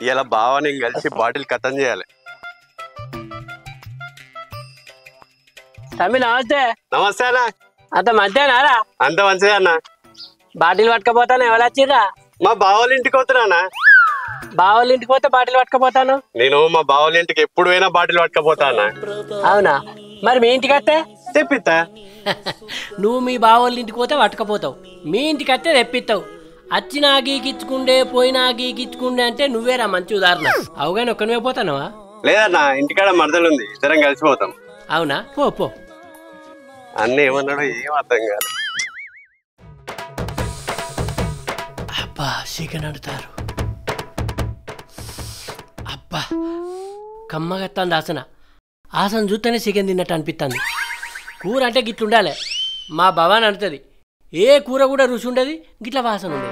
ఇలా బావ నేను కలిసి బాటిల్ కథం చేయాలి తమ్మి నమస్తే నమస్తే అన్న అంత మధ్యాహ్నారా అంత మంచిదే అన్న బాటిల్ పట్టుకపోతాను ఎవరు వచ్చిర్రా మా బావోళ్ళ ఇంటికి వస్తున్నా అన్న బావోళ్ళ ఇంటికి పోతే బాటిల్ పట్టుకపోతాను నేను మా బావోళ్ళ ఇంటికి ఎప్పుడు పోయినా బాటిల్ పట్టుకపోతా అన్న అవునా మరి మీ ఇంటికి వస్తే తెప్పిస్తా నువ్వు మీ బావోళ్ళ ఇంటికి పోతే పట్టుకపోతావు మీ ఇంటికి వస్తే తెప్పిస్తావు వచ్చినా గీకిచ్చుకుండే పోయినా గీకిచ్చుకుండే అంటే నువ్వేరా మంచి ఉదాహరణ అవుగాని ఒక్కనివే పోతానవా లేదన్న ఇంటికాడ మరదలు ఉంది ఇద్దరం కలిసిపోతాం అవునా పో పో అన్న ఏమన్నాడో ఏం అర్థం కాదు అబ్బా చికెన్ అడుతారు అబ్బా కమ్మగత్తాంది ఆసన ఆసన చూస్తేనే చికెన్ తిన్నట్టు అనిపిస్తుంది కూర అంటే గిట్లుండాలి మా భవాన్ అంటుంది ఏ కూర కూడా రుచి ఉండదు గిట్ల వాసన ఉండేది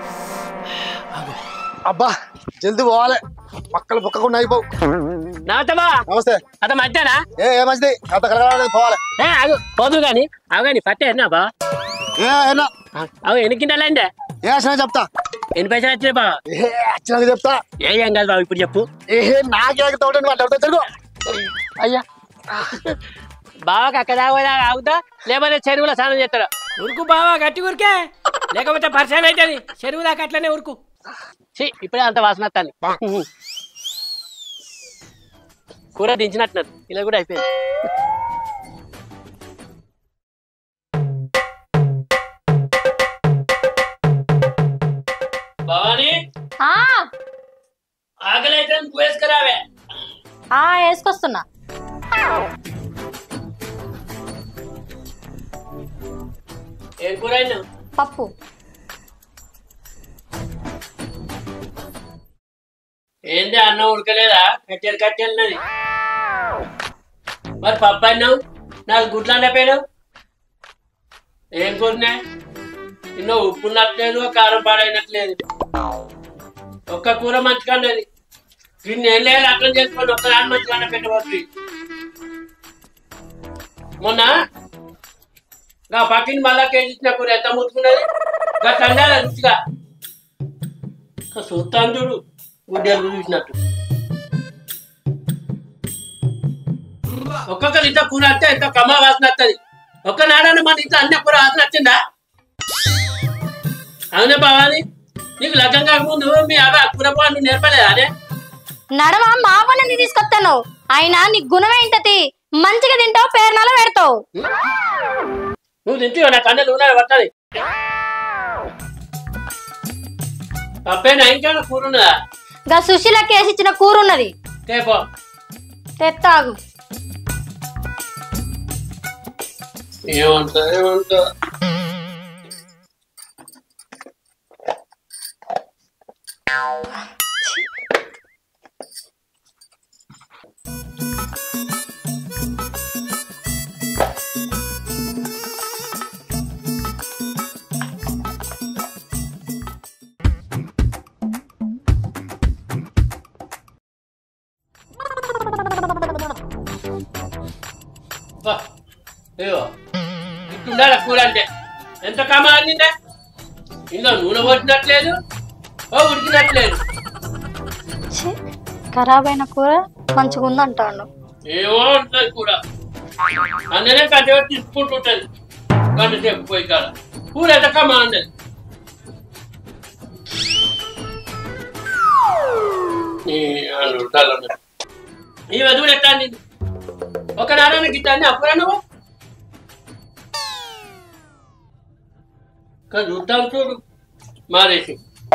అబ్బా జల్దీ పోవాలి పక్కలు బుక్కకుండా అయిపోవు నవ్వుతావా నమస్తే అత మధ్యాహ్నా ఏ ఏ మంచిది అంత కలగడానికి పోవాలి ఏ అగు పోదు కానీ అవు కానీ పట్టే ఎన్నా బా ఏ ఏనా అవు ఎన్ని కింటాలంటే ఏ వచ్చినా చెప్తా ఎన్ని పైసలు వచ్చినాయి బా ఏ వచ్చినాక చెప్తా ఏ ఏం కాదు బాబు ఇప్పుడు చెప్పు ఏ నాకే తోట మాట్లాడుతా తెలుగు అయ్యా బావకి అక్కడ దాకా ఆగుతా లేకపోతే చెరువులో స్నానం చేస్తాడు ఉరుకు బావా గట్టి ఉరికే లేకపోతే పరిచయం అవుతుంది చెరువు దాకా అట్లనే ఉరుకు ఛీ, ఇప్పుడే అంత వాసన వస్తుంది కూర దించినట్టున్నారు ఇలా కూడా అయిపోయింది భవానీ ఆ ఆకలి అయితే వేసుకురావే ఆ వేసుకొస్తున్నా ఏం కూర అయినా పప్పు ఏంది అన్నం ఉడకలేదా కట్టెలు కట్టెలున్నది మరి పప్పు అన్నావు నాలుగు గుడ్లు అన్నపోయినావు ఏం కూరనే ఎన్నో ఉప్పు నట్లేదు కారం పాడైనట్లేదు ఒక్క కూర మంచిగా ఉండేది దీన్ని ఏం లేదు అర్థం చేసుకొని ఒక్క దాని మంచిగా పెట్టవచ్చు మొన్న నా పక్కిన మళ్ళా కేజీ ఇచ్చిన కూర ఎంత ముట్టుకున్నది ఇంకా తండాల రుచిగా ఇంకా చూస్తాను చూడు గుడ్డలు చూసినట్టు ఒక్కొక్కరు ఇంత కూర అంటే ఎంత కమ్మ వాసన వస్తుంది ఒక్క నాడన్న మన ఇంత అన్న కూర వాసన వచ్చిందా అవునే బావాలి నీకు లగ్గం కాకముందు మీ అవ కూర పాలు నేర్పలేదా అదే నడమ మా పని తీసుకొస్తాను అయినా నీ గుణమేంటది మంచిగా తింటావు పేరునాల పెడతావు నువ్వు తింటే నా కన్న నూనె పట్టాలి తప్పేనా ఇంకా కూర ఉన్నదా గా సుశీలకి వేసి ఇచ్చిన కూర ఉన్నది తేపో తెత్తాగు ఏమంటా ఏమంటా బా, ఇదిగో ఇట్లుండాలి కూర అంటే ఎంత కమ అందిందే ఇందులో నూనె పోసినట్లేదు ఓ ఉడికినట్లేదు ఛీ, ఖరాబ్ అయిన కూర మంచిగా ఉందంటాడు ఏమో ఉంటుంది కూర అందులో కట్టె తీసుకుంటుంటది గంట సేపు పోయి కాడ కూర ఎంత కమ అందది ఈ వధువులు ఎట్లా అందింది ఒక నారాయణ గిట్టాన్ని అప్పుడా నువ్వు కానీ చూద్దాం చూడు మారేసి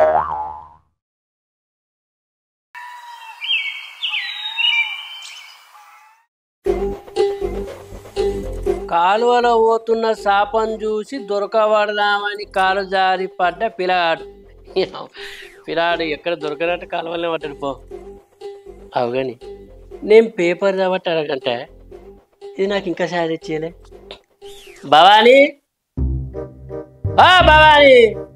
కాలువలో పోతున్న సాపం చూసి దొరకబడదామని కాలు జారి పడ్డ పిల్లగాడు పిల్లాడు ఎక్కడ దొరకనట్టు కాలువలో పడ్డాడు పో అవు కానీ నేను పేపర్ కాబట్టి అడగంటే ఇది నాకు ఇంకా సారీ ఇచ్చేయలే భవానీ ఆ భవానీ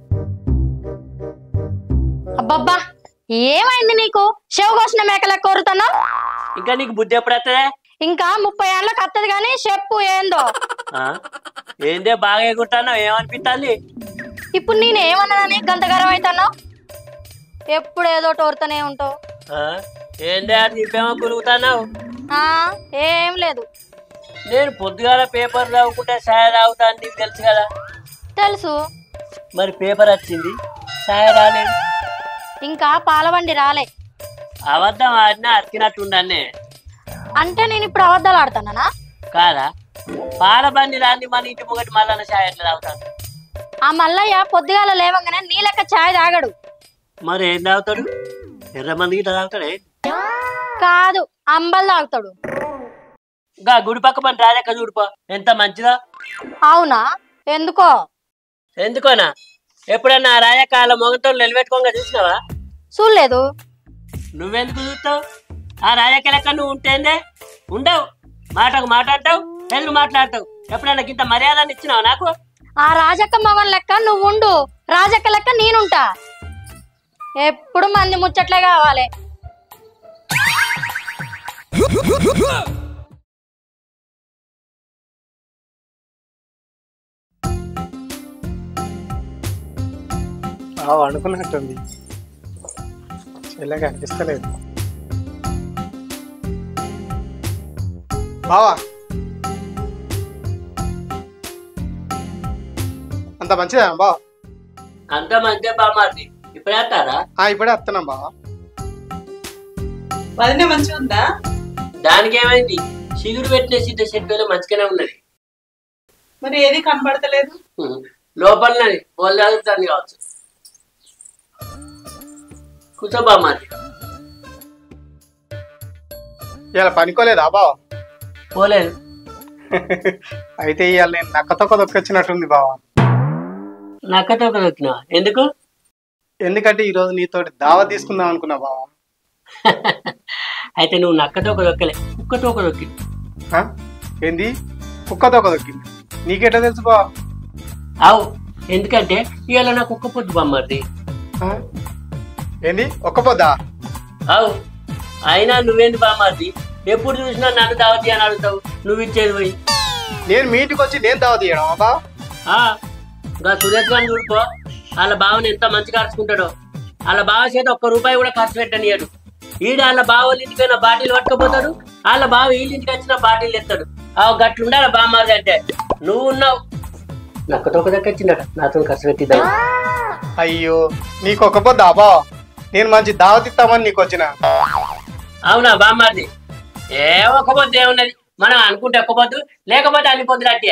అబ్బబ్బా ఏమైంది నీకు చెవు కోసిన మేకల కోరుతున్నావు ఇంకా నీకు బుద్ధి ఎప్పుడు వస్తుందే ఇంకా ముప్పై ఏళ్ళకి వత్తది కానీ చెప్పు ఏందో ఆ? ఏందే బాగా ఎగురుతున్నావు ఏమనిపిస్తుంది ఇప్పుడు నేను ఏమన్నానని గంతగరం అవుతున్నావు ఎప్పుడు ఏదో టోరుతూనే ఉంటావు ఆ, ఏందే అటు ఇప్పేమో కులుగుతున్నావు ఆ ఏం లేదు నేను పొద్దుగాల పేపర్ చదువుకుంటే సాయ తాగుతా అని నీకు తెలుసు కదా తెలుసు మరి పేపర్ వచ్చింది సాయ రాలేదు ఇంకా పాలవండి రాలే అబద్ధం ఆడినా అతికినట్టుండన్నే అంటే నేను ఇప్పుడు అబద్ధాలు ఆడుతున్నానా కాదా పాల బండి రాంది మన ఇంటి ముంగటి మళ్ళా సాయ ఎట్లా తాగుతాను ఆ మల్లయ్య పొద్దుగాల లేవంగానే నీ లెక్క ఛాయ్ తాగడు మరి ఏం తాగుతాడు ఎర్ర మంది గిట్ల తాగుతాడే కాదు అంబల్ తాగుతాడు ఇంకా గుడి పక్క పని రాజక్క చూడుపో ఎంత మంచిదా అవునా ఎందుకో ఎందుకోనా ఎప్పుడన్నా ఆ రాజక్క వాళ్ళ మొగతో నిలబెట్టుకోగా చూసినావా చూడలేదు నువ్వెందుకు చూస్తావు ఆ రాజక్క లెక్క నువ్వు ఉంటేందే ఉండవు మాటకు మాట్లాడతావు తెలుగు మాట్లాడతావు ఎప్పుడన్నా ఇంత మర్యాదని ఇచ్చినావు నాకు ఆ రాజక్క మగన్ లెక్క నువ్వు ఉండు రాజక్క లెక్క నేనుంటా ఎప్పుడు మంది ముచ్చట్లే కావాలి బాగా అనుకున్నట్టుంది చెల్లె కనిపిస్తలేదు బావా అంత మంచిదా బావా అంత మంచిగా బామారి ఇప్పుడే వస్తారా ఆ, ఇప్పుడే వస్తున్నాం బావా వదిన మంచిగా ఉందా దానికి ఏమైంది సిగురు పెట్టిన సిద్ధ చెట్టులో మంచిగానే ఉన్నది మరి ఏది కనబడతలేదు ఉహు. లోపలనే వాళ్ళు తాగుతుంది కావచ్చు కూర్చో బామారి ఇలా పనికోలేదా బావా పోలేదు అయితే ఇవాళ నేను నక్కతొక్క దొక్కొచ్చినట్టుంది బావ నక్కతో దొక్కినా ఎందుకు ఎందుకంటే ఈరోజు నీతోటి దావా తీసుకుందాం అనుకున్నా బావ అయితే నువ్వు నక్కతో ఒక దొక్కలే కుక్కతో ఒక దొక్కి ఆ? ఏంది కుక్కతో ఒక దొక్కింది నీకెట్లా తెలుసు బావ అవు ఎందుకంటే ఇవాళ నా కుక్క పొద్దు బామ్మది ఆ? ఏంది ఒక్క పొద్దా అవు అయినా నువ్వేంది బామ్మది ఎప్పుడు చూసినా నన్ను దావతి అని అడుగుతావు నువ్వు ఇచ్చేది పోయి నేను మీ ఇంటికి వచ్చి నేను దావా తీయడం బావ ఆ, ఇంకా సురేష్ గారిని చూడుకో వాళ్ళ బావని ఎంత మంచిగా అరుచుకుంటాడో వాళ్ళ బావ చేత ఒక్క రూపాయి కూడా ఖర్చు పెట్టనియడు ఈడ వాళ్ళ బావ వాళ్ళ ఇంటికైనా బాటిల్ పట్టుకపోతాడు వాళ్ళ బావ వీళ్ళ ఇంటికి వచ్చిన బాటిల్ ఎత్తాడు ఆ గట్లుండాలి బామ్మాది అంటే నువ్వు ఉన్నావు నక్కతో ఒక దక్కొచ్చిందట నాతో ఖర్చు పెట్టిద్దాం అయ్యో నీకు ఒక్క పొద్దా బావ నేను మంచి దావత్ ఇస్తామని నీకు వచ్చిన అవునా బామ్మాది ఏ ఒక్క పొద్దు ఏమున్నది మనం అనుకుంటే ఒక్క పొద్దు లేకపోతే అన్ని పొద్దులు అట్టే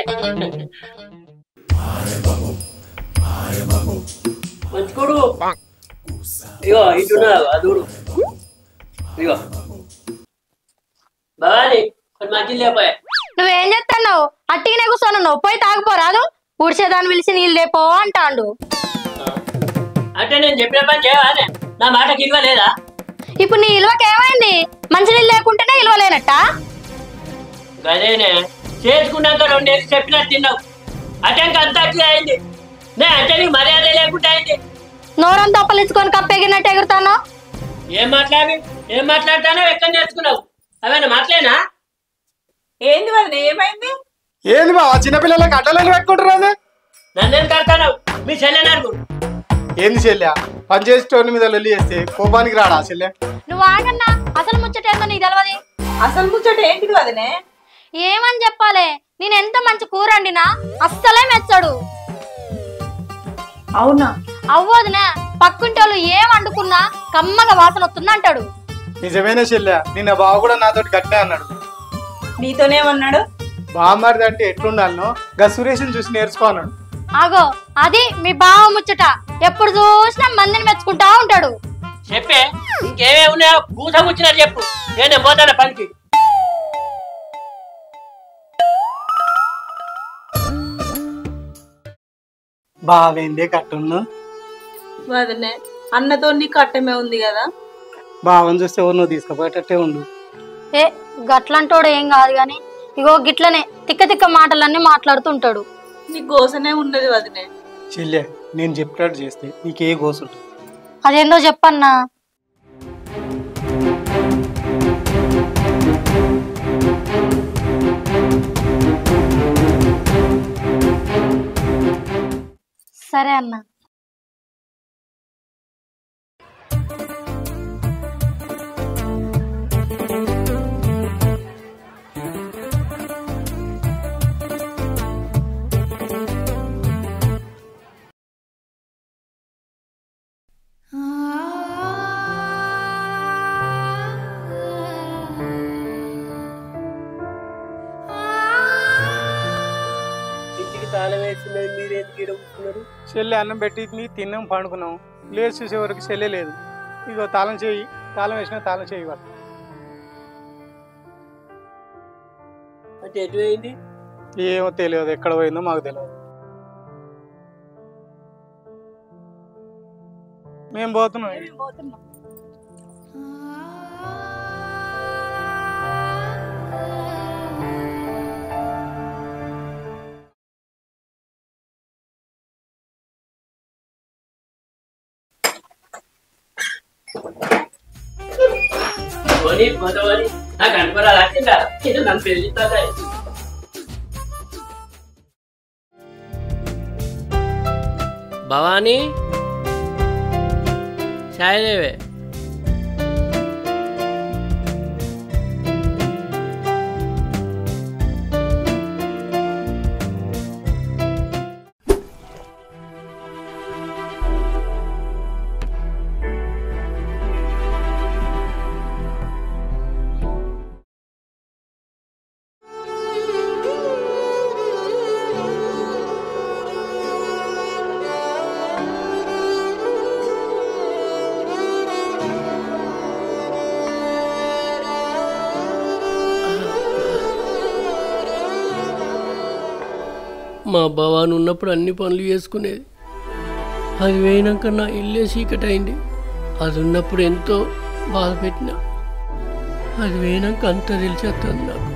మంచుకోడు ఇగో ఇటున్నావు అదుడు ఇగో భవాని కొన్ని మంచి లేపోయా నువ్వేం చేస్తున్నావు అట్టిగానే కూర్చొని పోయి తాగిపోరాదు ఊడ్చేదాన్ని పిలిచి నీళ్ళు లేపో అంటాండు అంటే నేను చెప్పిన పని చేయవానే నా మాటకి ఇల్వ లేదా ఇప్పుడు నీ ఇలువకి ఏమైంది మంచినీళ్ళు లేకుంటేనే ఇలువ లేనట్ట గదేనే చేసుకున్నాక రెండేళ్ళు చెప్పినట్టు తిన్నావు అటెంక అంత అట్లా అయింది నే అంటే నీకు మర్యాద లేకుండా అయింది నోరంతా పలించుకొని కప్పెగినట్టు ఎగురుతాను ఏం మాట్లాడి ఏం మాట్లాడతానో ఎక్కడ నేర్చుకున్నావు అవేనా మాట్లాడినా ఏంది వదిన ఏమైంది ఏంది బావ చిన్నపిల్లలకి అడ్డలని పెట్టుకుంటారు అదే నన్నేం కడతాను మీ చెల్లెని అడుగు ఏంది చెల్లె పని చేసేటోని మీద లొల్లి చేస్తే కోపానికి రాడా చెల్లె నువ్వు ఆగన్నా అసలు ముచ్చటేందో నీకు తెలియదు అసలు ముచ్చట ఏంటిది వదినే ఏమని చెప్పాలి నేను ఎంత మంచి కూర వండినా అస్సలే మెచ్చడు అవునా అవ్వదునే పక్కుంటి వాళ్ళు ఏం వండుకున్నా కమ్మగా వాసన వస్తుంది అంటాడు నిజమేనా చెల్లె నిన్న బావ కూడా నాతోటి గట్టే అన్నాడు నీతోనేమన్నాడు బామ్మరిది అంటే ఎట్లుండాలనో గా సురేష్ని చూసి నేర్చుకో అన్నాడు ఆగో అది మీ బావ ముచ్చట ఎప్పుడు చూసినా మందిని మెచ్చుకుంటా ఉంటాడు చెప్పే ఇంకేమేమి ఉన్నాయో కూస కూర్చున్నారు చెప్పు నేను పోతాను పనికి బావేందే కట్టును వదినే అన్నతో నీకు అట్టమే ఉంది కదా బావని చూస్తే ఎవరు నువ్వు తీసుకుపోయేటట్టే ఉండు ఏ గట్లంటోడు ఏం కాదు గాని ఇగో గిట్లనే తిక్క తిక్క మాటలన్నీ మాట్లాడుతుంటాడు నీ గోసనే ఉన్నది వదినే చెల్లె నేను చెప్పినట్టు చేస్తే నీకే గోసుంటుంది అదేందో చెప్పన్నా సరే అన్న కూర్చున్నది మీరేం గీడ కూర్చున్నారు చెల్లె అన్నం పెట్టింది తిన్నాం పండుకున్నాం లేచి చూసే వరకు చెల్లె లేదు ఇగో తాళం చేయి తాళం వేసిన తాళం చేయి పట్టు. అంటే ఎటు అయింది ఏమో తెలియదు ఎక్కడ పోయిందో మాకు తెలియదు మేము పోతున్నాం పోనీ పోతావని నాకు అనుకోరాదు అట్టిందా ఇది నన్ను పెళ్లిస్తాదా భవానీ ఛాయదేవే మా భవాన్ ఉన్నప్పుడు అన్ని పనులు చేసుకునేది అది వేయినాక నా ఇల్లే చీకటి అయింది అది ఉన్నప్పుడు ఎంతో బాధ పెట్టినా అది వేయినాక అంత తెలిసేస్తుంది నాకు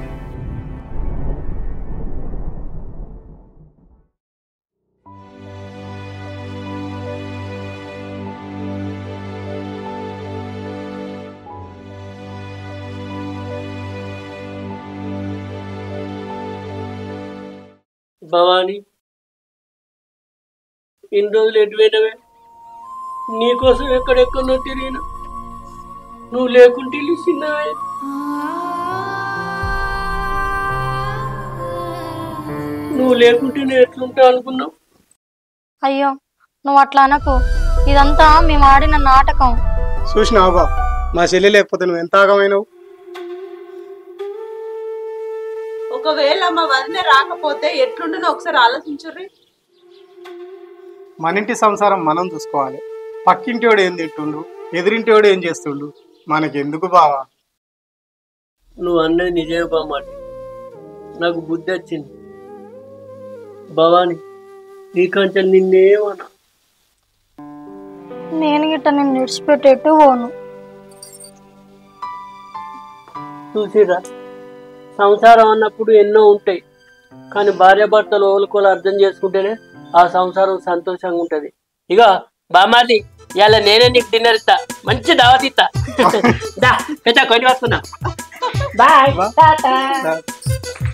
భవానీ ఇన్ని రోజులు ఎటు పోయినవే నీకోసం ఎక్కడెక్కడో తిరిగిన నువ్వు లేకుంటే ఇల్లు చిన్నవే నువ్వు లేకుంటే నేను ఎట్లుంటా అనుకున్నావు అయ్యో నువ్వు అట్లా అనకు ఇదంతా మేము ఆడిన నాటకం చూసినావా బాబు మా చెల్లి లేకపోతే నువ్వు ఎంత ఆగమైనవు ఒకవేళ మా వదిన రాకపోతే ఎట్లుంటుందో ఒకసారి ఆలోచించుర్రి మన ఇంటి సంసారం మనం చూసుకోవాలి పక్కింటి వాడు ఏం తింటుండు ఎదురింటి వాడు ఏం చేస్తుండు మనకెందుకు బావా నువ్వు అన్నది నిజమే బామ్మాటి నాకు బుద్ధి వచ్చింది భవాని నీకంటే నిన్నేమన్నా నేను గిట్ట నేను విడిచిపెట్టేట్టు పోను చూసిరా సంసారం అన్నప్పుడు ఎన్నో ఉంటాయి కానీ భార్యాభర్తలు ఓలుకోలు అర్థం చేసుకుంటేనే ఆ సంసారం సంతోషంగా ఉంటది ఇక బామాది ఇవాళ నేనే నీకు డిన్నర్ ఇస్తా మంచి దావత్ ఇస్తా దా పెద్ద కొని వస్తున్నా బాయ్ బా.